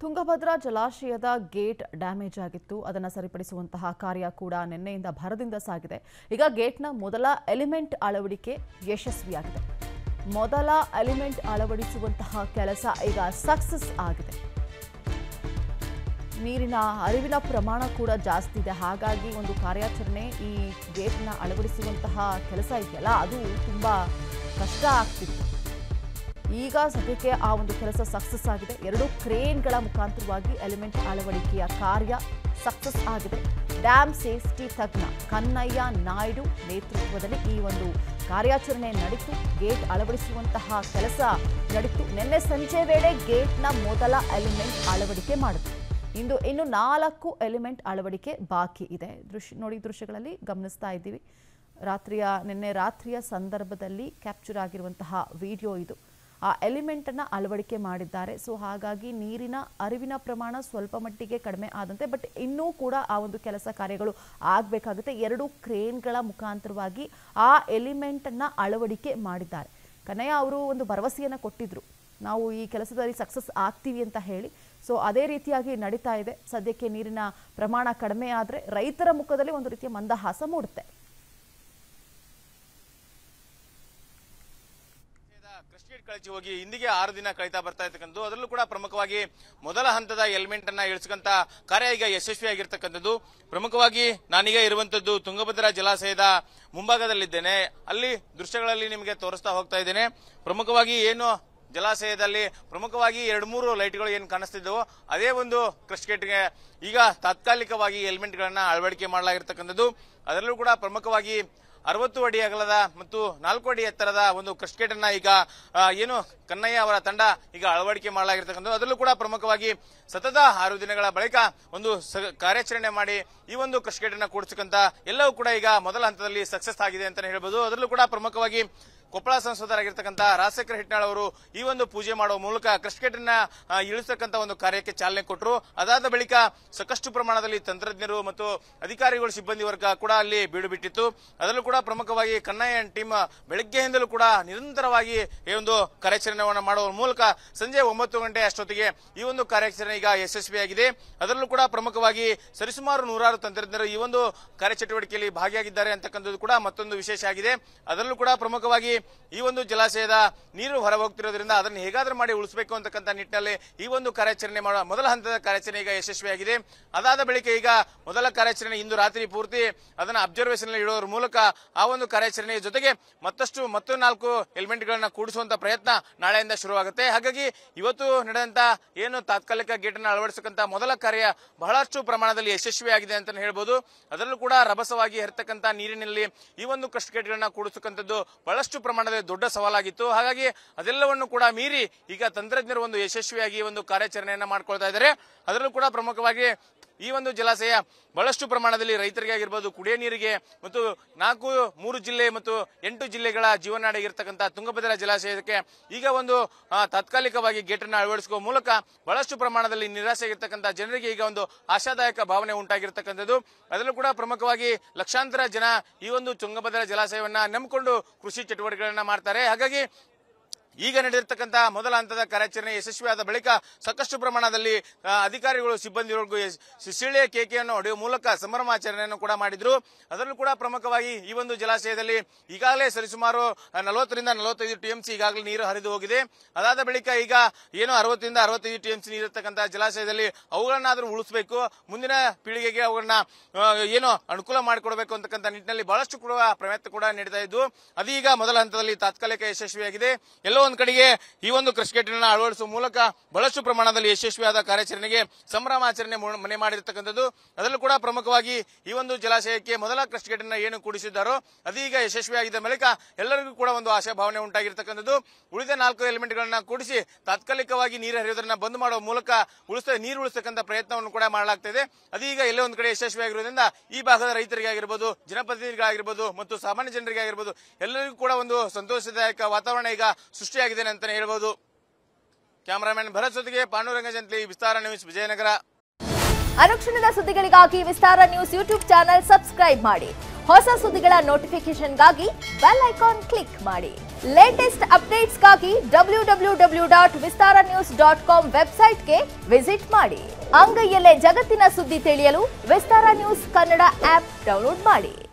ತುಂಗಭದ್ರಾ ಜಲಾಶಯದ gate damage ಆಗಿತ್ತು ಅದನ್ನು ಸರಿಪಡಿಸುವಂತಹ ಕಾರ್ಯ ಕೂಡ ನಿನ್ನೆಯಿಂದ ಭರದಿಂದ ಸಾಗಿದೆ ಈಗ ಗೇಟ್ನ ಮೊದಲ ಎಲಿಮೆಂಟ್ ಅಳವಡಿಕೆ ಯಶಸ್ವಿಯಾಗಿದೆ ಮೊದಲ ಎಲಿಮೆಂಟ್ ಅಳವಡಿಸುವಂತಹ ಕೆಲಸ ಈಗ ಸಕ್ಸಸ್ ಆಗಿದೆ ನೀರಿನ ಅರಿವಿನ ಪ್ರಮಾಣ ಕೂಡ ಜಾಸ್ತಿ ಇದೆ ಹಾಗಾಗಿ ಒಂದು ಕಾರ್ಯಾಚರಣೆ ಈ ಗೇಟ್ನ ಅಳವಡಿಸುವಂತಹ ಕೆಲಸ ಇದೆಯಲ್ಲ ಅದು ತುಂಬ ಕಷ್ಟ ಆಗ್ತಿತ್ತು ಈಗ ಸದ್ಯಕ್ಕೆ ಆ ಒಂದು ಕೆಲಸ ಸಕ್ಸಸ್ ಆಗಿದೆ ಎರಡು ಕ್ರೇನ್ಗಳ ಮುಖಾಂತರವಾಗಿ ಎಲಿಮೆಂಟ್ ಅಳವಡಿಕೆಯ ಕಾರ್ಯ ಸಕ್ಸಸ್ ಆಗಿದೆ ಡ್ಯಾಮ್ ಸೇಫ್ಟಿ ತಜ್ಞ ಕನ್ನಯ್ಯ ನಾಯ್ಡು ನೇತೃತ್ವದಲ್ಲಿ ಈ ಒಂದು ಕಾರ್ಯಾಚರಣೆ ನಡೀತು ಗೇಟ್ ಅಳವಡಿಸುವಂತಹ ಕೆಲಸ ನಡೀತು ನಿನ್ನೆ ಸಂಜೆ ವೇಳೆ ಗೇಟ್ನ ಮೊದಲ ಎಲಿಮೆಂಟ್ ಅಳವಡಿಕೆ ಮಾಡಿತು ಇಂದು ಇನ್ನು ನಾಲ್ಕು ಎಲಿಮೆಂಟ್ ಅಳವಡಿಕೆ ಬಾಕಿ ಇದೆ ದೃಶ್ಯ ನೋಡಿ ದೃಶ್ಯಗಳಲ್ಲಿ ಗಮನಿಸ್ತಾ ಇದ್ದೀವಿ ರಾತ್ರಿಯ ನಿನ್ನೆ ರಾತ್ರಿಯ ಸಂದರ್ಭದಲ್ಲಿ ಕ್ಯಾಪ್ಚರ್ ಆಗಿರುವಂತಹ ವಿಡಿಯೋ ಇದು ಆ ಎಲಿಮೆಂಟನ್ನು ಅಳವಡಿಕೆ ಮಾಡಿದ್ದಾರೆ ಸೊ ಹಾಗಾಗಿ ನೀರಿನ ಅರಿವಿನ ಪ್ರಮಾಣ ಸ್ವಲ್ಪ ಮಟ್ಟಿಗೆ ಕಡಿಮೆ ಆದಂತೆ ಬಟ್ ಇನ್ನೂ ಕೂಡ ಆ ಒಂದು ಕೆಲಸ ಕಾರ್ಯಗಳು ಆಗಬೇಕಾಗುತ್ತೆ ಎರಡು ಕ್ರೇನ್ಗಳ ಮುಖಾಂತರವಾಗಿ ಆ ಎಲಿಮೆಂಟನ್ನು ಅಳವಡಿಕೆ ಮಾಡಿದ್ದಾರೆ ಕನ್ನಯ್ಯ ಅವರು ಒಂದು ಭರವಸೆಯನ್ನು ಕೊಟ್ಟಿದ್ರು ನಾವು ಈ ಕೆಲಸದಲ್ಲಿ ಸಕ್ಸಸ್ ಆಗ್ತೀವಿ ಅಂತ ಹೇಳಿ ಸೊ ಅದೇ ರೀತಿಯಾಗಿ ನಡೀತಾ ಇದೆ ಸದ್ಯಕ್ಕೆ ನೀರಿನ ಪ್ರಮಾಣ ಕಡಿಮೆ ಆದರೆ ರೈತರ ಮುಖದಲ್ಲಿ ಒಂದು ರೀತಿಯ ಮಂದಹಾಸ ಮೂಡುತ್ತೆ ಕ್ರಸ್ಟ್ ಗೇಟ್ ಕಳಚಿ ಹೋಗಿ ಇಂದಿಗೆ ಆರು ದಿನ ಕಳೀತಾ ಬರ್ತಾ ಇರ್ತಕ್ಕಂಥದ್ದು ಅದರಲ್ಲೂ ಕೂಡ ಪ್ರಮುಖವಾಗಿ ಮೊದಲ ಹಂತದ ಎಲಿಮೆಂಟ್ ಅನ್ನ ಇಳಿಸಕಂತ ಕಾರ್ಯ ಈಗ ಯಶಸ್ವಿಯಾಗಿರ್ತಕ್ಕಂಥದ್ದು ಪ್ರಮುಖವಾಗಿ ನಾನೀಗ ಇರುವಂತದ್ದು ತುಂಗಭದ್ರಾ ಜಲಾಶಯದ ಮುಂಭಾಗದಲ್ಲಿದ್ದೇನೆ ಅಲ್ಲಿ ದೃಶ್ಯಗಳಲ್ಲಿ ನಿಮಗೆ ತೋರಿಸ್ತಾ ಹೋಗ್ತಾ ಇದ್ದೇನೆ ಪ್ರಮುಖವಾಗಿ ಏನು ಜಲಾಶಯದಲ್ಲಿ ಪ್ರಮುಖವಾಗಿ ಎರಡು ಮೂರು ಲೈಟ್ಗಳು ಏನು ಕಾಣಿಸ್ತಿದ್ದವು ಅದೇ ಒಂದು ಕ್ರಸ್ಟ್ ಗೇಟ್ಗೆ ಈಗ ತಾತ್ಕಾಲಿಕವಾಗಿ ಎಲಿಮೆಂಟ್ ಗಳನ್ನ ಅಳವಡಿಕೆ ಮಾಡಲಾಗಿರ್ತಕ್ಕಂಥದ್ದು ಅದರಲ್ಲೂ ಕೂಡ ಪ್ರಮುಖವಾಗಿ ಅರವತ್ತು ಅಡಿ ಅಗಲದ ಮತ್ತು ನಾಲ್ಕು ಅಡಿ ಎತ್ತರದ ಒಂದು ಕ್ರಸ್ಟ್ ಗೇಟ್ ಅನ್ನ ಈಗ ಆ, ಏನು ಕನ್ನಯ್ಯ ಅವರ ತಂಡ ಈಗ ಅಳವಡಿಕೆ ಮಾಡಲಾಗಿರ್ತಕ್ಕಂಥದ್ದು ಅದರಲ್ಲೂ ಕೂಡ ಪ್ರಮುಖವಾಗಿ ಸತತ ಆರು ದಿನಗಳ ಬಳಿಕ ಒಂದು ಸ- ಕಾರ್ಯಾಚರಣೆ ಮಾಡಿ ಈ ಒಂದು ಕ್ರಸ್ಟ್ ಗೇಟ್ ಅನ್ನ ಕೂಡಿಸಕ್ಕಂತ ಎಲ್ಲವೂ ಕೂಡ ಈಗ ಮೊದಲ ಹಂತದಲ್ಲಿ ಸಕ್ಸಸ್ ಆಗಿದೆ ಅಂತಾನೆ ಹೇಳ್ಬೋದು ಅದರಲ್ಲೂ ಕೂಡ ಪ್ರಮುಖವಾಗಿ ಕೊಪ್ಪಳ ಸಂಸದರಾಗಿರ್ತಕ್ಕಂಥ ರಾಜಶೇಖರ ಹಿಟ್ನಾಳ್ ಅವರು ಈ ಒಂದು ಪೂಜೆ ಮಾಡುವ ಮೂಲಕ ಕ್ರಸ್ಟ್ ಗೇಟ್ ಅನ್ನ ಆ, ಇಳಿಸ್ತಕ್ಕಂಥ ಒಂದು ಕಾರ್ಯಕ್ಕೆ ಚಾಲನೆ ಕೊಟ್ಟರು ಅದಾದ ಬಳಿಕ ಸಾಕಷ್ಟು ಪ್ರಮಾಣದಲ್ಲಿ ತಂತ್ರಜ್ಞರು ಮತ್ತು ಅಧಿಕಾರಿಗಳು ಸಿಬ್ಬಂದಿ ವರ್ಗ ಕೂಡ ಅಲ್ಲಿ ಬೀಡು ಬಿಟ್ಟಿತ್ತು ಅದರಲ್ಲೂ ಕೂಡ ಪ್ರಮುಖವಾಗಿ ಕನ್ನಯ್ಯ ಟೀಮ್ ಬೆಳಗ್ಗೆಯಿಂದಲೂ ಕೂಡ ನಿರಂತರವಾಗಿ ಈ ಒಂದು ಕಾರ್ಯಾಚರಣೆಯನ್ನು ಮಾಡುವ ಮೂಲಕ ಸಂಜೆ ಒಂಬತ್ತು ಗಂಟೆ ಅಷ್ಟೊತ್ತಿಗೆ ಈ ಒಂದು ಕಾರ್ಯಾಚರಣೆ ಈಗ ಯಶಸ್ವಿಯಾಗಿದೆ ಅದರಲ್ಲೂ ಕೂಡ ಪ್ರಮುಖವಾಗಿ ಸರಿಸುಮಾರು ನೂರಾರು ತಂತ್ರಜ್ಞರು ಈ ಒಂದು ಕಾರ್ಯಚಟುವಟಿಕೆಯಲ್ಲಿ ಭಾಗಿಯಾಗಿದ್ದಾರೆ ಅಂತಕ್ಕಂಥದ್ದು ಕೂಡ ಮತ್ತೊಂದು ವಿಶೇಷ ಆಗಿದೆ ಅದರಲ್ಲೂ ಕೂಡ ಪ್ರಮುಖವಾಗಿ ಈ ಒಂದು ಜಲಾಶಯದ ನೀರು ಹೊರ ಹೋಗ್ತಿರೋದ್ರಿಂದ ಅದನ್ನು ಹೇಗಾದ್ರೂ ಮಾಡಿ ಉಳಿಸಬೇಕು ಅಂತಕ್ಕಂಥ ನಿಟ್ಟಿನಲ್ಲಿ ಈ ಒಂದು ಕಾರ್ಯಾಚರಣೆ ಮಾಡುವ ಮೊದಲ ಹಂತದ ಕಾರ್ಯಾಚರಣೆ ಈಗ ಯಶಸ್ವಿಯಾಗಿದೆ ಅದಾದ ಬಳಿಕ ಈಗ ಮೊದಲ ಕಾರ್ಯಾಚರಣೆ ಇಂದು ರಾತ್ರಿ ಪೂರ್ತಿ ಅದನ್ನ ಅಬ್ಸರ್ವೇಷನ್ ಇಡೋದ್ರ ಮೂಲಕ ಆ ಒಂದು ಕಾರ್ಯಾಚರಣೆಯ ಜೊತೆಗೆ ಮತ್ತಷ್ಟು ಮತ್ತು ನಾಲ್ಕು ಎಲಿಮೆಂಟ್ ಗಳನ್ನ ಕೂಡಿಸುವಂತ ಪ್ರಯತ್ನ ನಾಳೆಯಿಂದ ಶುರುವಾಗುತ್ತೆ ಹಾಗಾಗಿ ಇವತ್ತು ನಡೆದಂತ ಏನು ತಾತ್ಕಾಲಿಕ ಗೇಟ್ ಅನ್ನು ಅಳವಡಿಸತಕ್ಕಂತ ಮೊದಲ ಕಾರ್ಯ ಬಹಳಷ್ಟು ಪ್ರಮಾಣದಲ್ಲಿ ಯಶಸ್ವಿಯಾಗಿದೆ ಅಂತ ಹೇಳ್ಬೋದು ಅದರಲ್ಲೂ ಕೂಡ ರಭಸವಾಗಿ ಹರಿತಕ್ಕಂತ ನೀರಿನಲ್ಲಿ ಈ ಒಂದು ಕ್ರಸ್ಟ್ ಗೇಟ್ ಗಳನ್ನ ಕೂಡಿಸತಕ್ಕಂಥದ್ದು ಬಹಳಷ್ಟು ಪ್ರಮಾಣದಲ್ಲಿ ದೊಡ್ಡ ಸವಾಲಾಗಿತ್ತು ಹಾಗಾಗಿ ಅದೆಲ್ಲವನ್ನು ಕೂಡ ಮೀರಿ ಈಗ ತಂತ್ರಜ್ಞರು ಒಂದು ಯಶಸ್ವಿಯಾಗಿ ಒಂದು ಕಾರ್ಯಾಚರಣೆಯನ್ನ ಮಾಡ್ಕೊಳ್ತಾ ಇದ್ದಾರೆ ಅದರಲ್ಲೂ ಕೂಡ ಪ್ರಮುಖವಾಗಿ ಈ ಒಂದು ಜಲಾಶಯ ಬಹಳಷ್ಟು ಪ್ರಮಾಣದಲ್ಲಿ ರೈತರಿಗೆ ಆಗಿರ್ಬೋದು ಕುಡಿಯ ನೀರಿಗೆ ಮತ್ತು ನಾಲ್ಕು ಮೂರು ಜಿಲ್ಲೆ ಮತ್ತು ಎಂಟು ಜಿಲ್ಲೆಗಳ ಜೀವನಾಡಿಗಿರ್ತಕ್ಕಂಥ ತುಂಗಭದ್ರಾ ಜಲಾಶಯಕ್ಕೆ ಈಗ ಒಂದು ಆ, ತಾತ್ಕಾಲಿಕವಾಗಿ ಗೇಟ್ ಅನ್ನು ಅಳವಡಿಸುವ ಮೂಲಕ ಬಹಳಷ್ಟು ಪ್ರಮಾಣದಲ್ಲಿ ನಿರಾಸೆಯಾಗಿರ್ತಕ್ಕಂಥ ಜನರಿಗೆ ಈಗ ಒಂದು ಆಶಾದಾಯಕ ಭಾವನೆ ಉಂಟಾಗಿರ್ತಕ್ಕಂಥದ್ದು ಅದರಲ್ಲೂ ಕೂಡ ಪ್ರಮುಖವಾಗಿ ಲಕ್ಷಾಂತರ ಜನ ಈ ಒಂದು ತುಂಗಭದ್ರಾ ಜಲಾಶಯವನ್ನ ನಂಬಿಕೊಂಡು ಕೃಷಿ ಚಟುವಟಿಕೆಗಳನ್ನ ಮಾಡ್ತಾರೆ ಹಾಗಾಗಿ ಈಗ ನಡೆದಿರ್ತಕ್ಕಂಥ ಮೊದಲ ಹಂತದ ಕಾರ್ಯಾಚರಣೆ ಯಶಸ್ವಿಯಾದ ಬಳಿಕ ಸಾಕಷ್ಟು ಪ್ರಮಾಣದಲ್ಲಿ ಆ, ಅಧಿಕಾರಿಗಳು ಸಿಬ್ಬಂದಿಗಳಿಗೂ ಎಸ್- ಸಿಸಿಳಿಯ ಕೇಕೆಯನ್ನು ಹೊಡೆಯುವ ಮೂಲಕ ಸಂಭ್ರಮಾಚರಣೆಯನ್ನು ಕೂಡ ಮಾಡಿದ್ರು ಅದರಲ್ಲೂ ಕೂಡ ಪ್ರಮುಖವಾಗಿ ಈ ಒಂದು ಜಲಾಶಯದಲ್ಲಿ ಈಗಾಗಲೇ ಸರಿಸುಮಾರು ನಲವತ್ತರಿಂದ ನಲವತ್ತೈದು ಟಿಎಂಸಿ ಈಗಾಗಲೇ ನೀರು ಹರಿದು ಹೋಗಿದೆ ಅದಾದ ಬಳಿಕ ಈಗ ಏನು ಅರವತ್ತರಿಂದ ಅರವತ್ತೈದು ಟಿಎಂಸಿ ನೀರಿರ್ತಕ್ಕಂಥ ಜಲಾಶಯದಲ್ಲಿ ಅವುಗಳನ್ನಾದ್ರೂ ಉಳಿಸಬೇಕು ಮುಂದಿನ ಪೀಳಿಗೆಗೆ ಅವುಗಳನ್ನ ಆ, ಏನು ಅನುಕೂಲ ಮಾಡಿಕೊಡಬೇಕು ಅಂತಕ್ಕಂಥ ನಿಟ್ಟಿನಲ್ಲಿ ಬಹಳಷ್ಟು ಕೂಡ ಪ್ರಯತ್ನ ಕೂಡ ನಡೀತಾ ಇದ್ದು ಅದೀಗ ಮೊದಲ ಹಂತದಲ್ಲಿ ತಾತ್ಕಾಲಿಕ ಯಶಸ್ವಿಯಾಗಿದೆ ಎಲ್ಲೋ ಒಂದ್ ಕಡೆಗೆ ಈ ಒಂದು ಕ್ರಸ್ಟ್ ಗೇಟ್ ಅನ್ನು ಅಳವಡಿಸುವ ಮೂಲಕ ಬಹಳಷ್ಟು ಪ್ರಮಾಣದಲ್ಲಿ ಯಶಸ್ವಿಯಾದ ಕಾರ್ಯಾಚರಣೆಗೆ ಸಂಭ್ರಮಾಚರಣೆ ಮು- ಮನೆ ಮಾಡಿರ್ತಕ್ಕಂಥದ್ದು ಅದರಲ್ಲೂ ಕೂಡ ಪ್ರಮುಖವಾಗಿ ಈ ಒಂದು ಜಲಾಶಯಕ್ಕೆ ಮೊದಲ ಕ್ರಸ್ಟ್ ಗೇಟ್ ಅನ್ನ ಏನು ಕೂಡಿಸಿದ್ದಾರೋ ಅದೀಗ ಯಶಸ್ವಿಯಾಗಿದ್ದ ಬಳಿಕ ಎಲ್ಲರಿಗೂ ಕೂಡ ಒಂದು ಆಶಾಭಾವನೆ ಉಂಟಾಗಿರ್ತಕ್ಕಂಥದ್ದು ಉಳಿದ ನಾಲ್ಕು ಎಲಿಮೆಂಟ್ ಗಳನ್ನ ಕೂಡಿಸಿ ತಾತ್ಕಾಲಿಕವಾಗಿ ನೀರು ಹರಿಯೋದನ್ನ ಬಂದ್ ಮಾಡುವ ಮೂಲಕ ಉಳಿಸ ನೀರು ಉಳಿಸತಕ್ಕಂಥ ಪ್ರಯತ್ನವನ್ನು ಕೂಡ ಮಾಡಲಾಗ್ತಾ ಇದೆ ಅದೀಗ ಎಲ್ಲೋ ಒಂದು ಕಡೆ ಯಶಸ್ವಿಯಾಗಿರೋದ್ರಿಂದ ಈ ಭಾಗದ ರೈತರಿಗೆ ಆಗಿರ್ಬೋದು ಜನಪ್ರತಿನಿಧಿಗಳಾಗಿರ್ಬೋದು ಮತ್ತು ಸಾಮಾನ್ಯ ಜನರಿಗೆ ಆಗಿರ್ಬೋದು ಎಲ್ಲರಿಗೂ ಕೂಡ ಒಂದು ಸಂತೋಷದಾಯಕ ವಾತಾವರಣ ಈಗ ಸೃಷ್ಟಿಯಾಗಿದೆ ಅಂತಾನೆ ಹೇಳ್ಬೋದು ಕ್ಯಾಮರಾಮನ್ ಭರತ್ ಜೊತೆಗೆ ಪಾಂಡುರಂಗ ಜಂತ್ಲಿ ವಿಸ್ತಾರ ನ್ಯೂಸ್ ವಿಜಯನಗರ ಅನುಕ್ಷಣದ ಸುದ್ದಿಗಳಿಗಾಗಿ Vistara news YouTube channel subscribe ಮಾಡಿ ಹೊಸ ಸುದ್ದಿಗಳ ನೋಟಿಫಿಕೇಶನ್ಗಾಗಿ ಬೆಲ್ ಐಕಾನ್ ಕ್ಲಿಕ್ ಮಾಡಿ ಲೇಟೆಸ್ಟ್ ಅಪ್ಡೇಟ್ಸ್ಗಾಗಿ W W W dot Vistara news dot com ವೆಬ್ಸೈಟ್ಗೆ ವಿಸಿಟ್ ಮಾಡಿ ಅಂಗೈಯಲ್ಲೇ ಜಗತ್ತಿನ ಸುದ್ದಿ ತಿಳಿಯಲು Vistara news Kannada app download ಮಾಡಿ